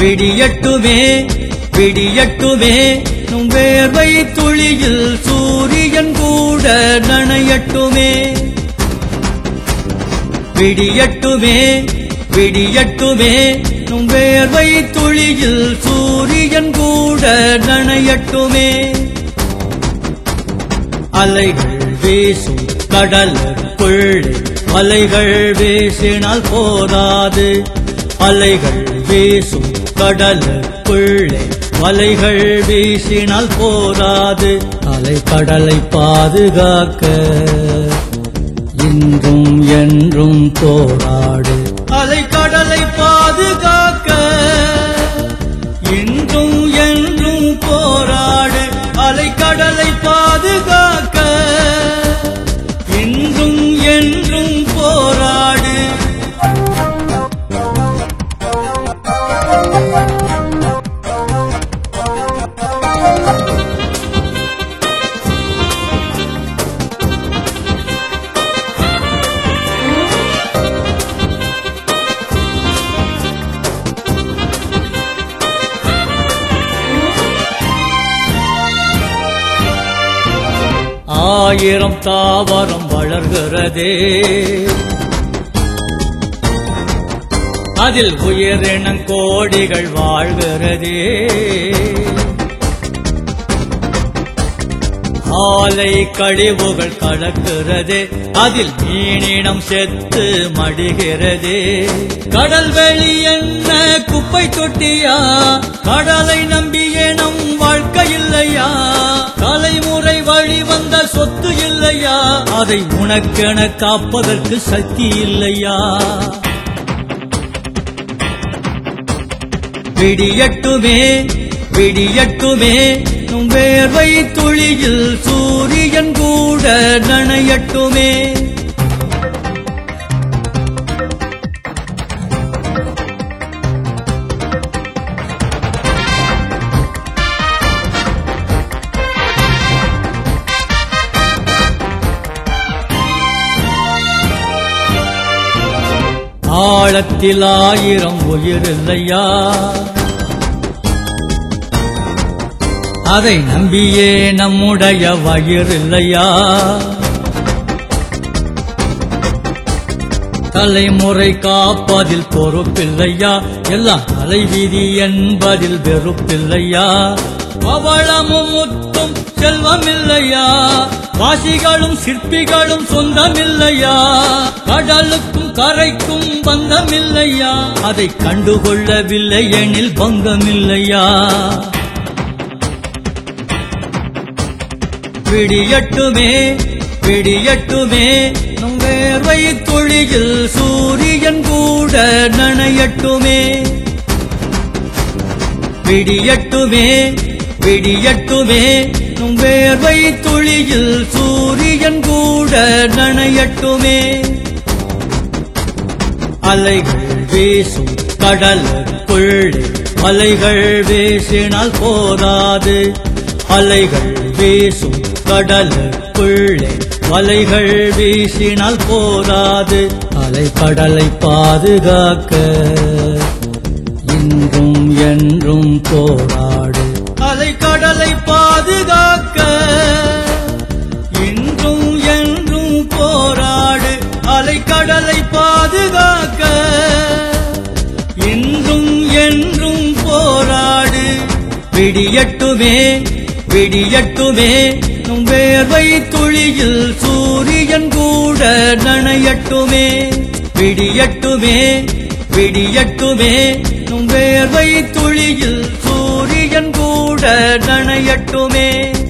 விடியட்டுமே விடியட்டுமே நும் வேர்வை துளியில் சூரியன் கூட நனையட்டுமே விடியட்டுமே விடியட்டுமே நும் வேர்வை துளியில் சூரியன் கூட நனையட்டுமே அலைகள் வீசும் கடலுக்குள்ளே அலைகள் வீசினால் போதாது அலைகள் வீசும் கடலுக்குள்ளே அலைகள் வீசினால் போதாது அலை கடலை பாதுகாக்க இன்றும் என்றும் போராடு அலை கடலை பாதுகாக்க இன்றும் என்றும் போராடு அலை கடலை பாதுகாக்க இன்றும் என்றும் போராடு ஆயிரம் தாவரம் வளர்கிறதே அதில் உயிரினம் கோடிகள் வாழ்கிறதே ஆலை கழிவுகள் கலக்கிறதே அதில் மீனினம் செத்து மடிகிறதே கடல் வெளி என்ன குப்பை தொட்டியா கடலை நம்பிய நம் வாழ்க்கை இல்லையா தலைமுறை வழி வந்த சொத்து இல்லையா அதை உனக்கென காப்பதற்கு சக்தி இல்லையா விடியட்டுமே விடியட்டுமே நும் வேர்வை துளியில் சூரியன் கூட நனையட்டுமே ஆழத்தில் ஆயிரம் உயிர் இல்லையா அதை நம்பியே நம்முடைய வயிறு இல்லையா தலைமுறை காப்பதில் பொறுப்பில்லையா எல்லாம் தலைவிதி என்பதில் வெறுப்பில்லையா பவளமும் முத்தும் செல்வம் இல்லையா வாசிகளும் சிற்பிகளும் சொந்தமில்லையா கடலுக்கும் கரைக்கும் பந்தமில்லையா அதை கண்டுகொள்ளவில்லை எனில் பங்கமில்லையா விடியட்டுமே விடியட்டுமே நம் வேர்வை துளியில் சூரியன் கூட நனையட்டுமே விடியட்டுமே விடியட்டுமே நம் வேர்வை துளியில் சூரியன் கூட நனையட்டுமே அலைகள் வீசும் கடலுக்குள்ளே அலைகள் வீசினால் போதாது அலைகள் வீசும் கடலுக்குள்ளே அலைகள் வீசினால் போதாது அலை கடலை பாதுகாக்க இன்றும் என்றும் போராடு அலை கடலை பாதுகாக்க இன்றும் என்றும் போராடு அலை கடலை பாதுகாக்க இன்றும் என்றும் போராடு விடியட்டுமே விடியட்டுமே நும் வேர்வை துளியில் சூரியன் கூட நனையட்டுமே விடியட்டுமே விடியட்டுமே நும் வேர்வை துளியில் சூரியன் கூட நனையட்டுமே